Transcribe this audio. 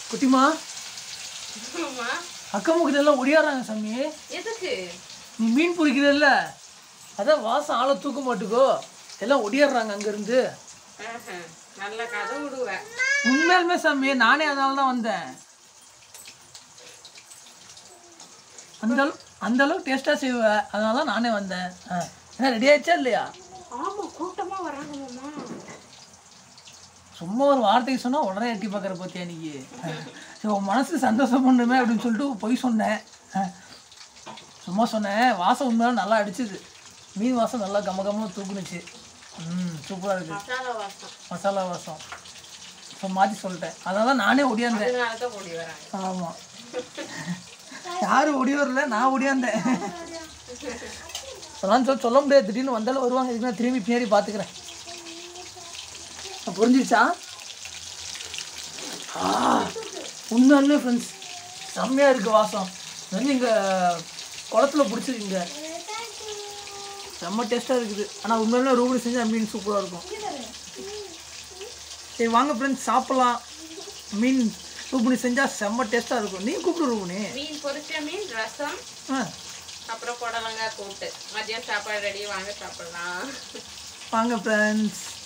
குட்டிமா ஆமா அக்கம் பக்கத்துல எல்லாம் ஒடியாடுறாங்க சாமி எதுக்கு நீ மீன் பிடிக்கிறல்ல அதான் வாசம் ஆளை தூக்க மாட்டுக்கோ எல்லாம் ஒடியாடுறாங்க அங்கேருந்து ஆஹா, நல்ல கதை விடுவேன் உண்மையாலுமே சாமி நானே அதனால தான் வந்தேன் அந்த அளவு அந்த அளவுக்கு டேஸ்ட்டாக செய்வேன் அதனால தான் நானே வந்தேன் ஆ என்ன ரெடி ஆயிடுச்சா இல்லையா ஆமா கூட்டமா வராங்க மாமா சும்மா ஒரு வார்த்தைக்கு சொன்னால் உடனே எட்டி பார்க்குற பார்த்தியா நீ சரி உன் மனசு சந்தோஷம் பண்ணுமே அப்படின்னு சொல்லிட்டு பொய் சொன்னேன் ஆ. சும்மா சொன்னேன் வாசம் உண்மையாக நல்லா அடிச்சுது மீன் வாசம் நல்லா கம கம தூக்குனுச்சு ம் சூப்பராக இருக்குது மசாலா வாசம் மசாலா வாசம் இப்போ மாற்றி சொல்லிட்டேன் அதனால நானே ஒடியாந்தேன் அதனால தான் ஓடி வராங்க ஆமாம் யாரும் ஒடி வரல நான் ஒடியாந்தேன் சொல்லான்னு சொல்லி சொல்ல முடியாது திடீர்னு வந்தாலும் வருவாங்க இதுக்கு நான் திரும்பி பின்னாடி பார்த்துக்கிறேன் புரிஞ்சிச்சா உண்மையாலுமே ஃப்ரெண்ட்ஸ் செம்மையாக இருக்குது வாசம் இது வந்து இங்கே குளத்துல பிடிச்சிருக்கீங்க செம்ம டேஸ்ட்டாக இருக்குது ஆனால் உண்மையிலுமே ரூபடி செஞ்சால் மீன் சூப்பராக இருக்கும் சரி வாங்க ஃப்ரெண்ட்ஸ் சாப்பிட்லாம் மீன் ரூபணி செஞ்சால் செம்ம டேஸ்ட்டாக இருக்கும் நீ கூப்பிடு ரூபணி மீன் பொரிச்ச மீன் ரசம் ஆ அப்புறம் புடலங்காய் கூட்டு மதியம் சாப்பாடு ரெடி வாங்க சாப்பிடலாம் வாங்க ஃப்ரெண்ட்ஸ்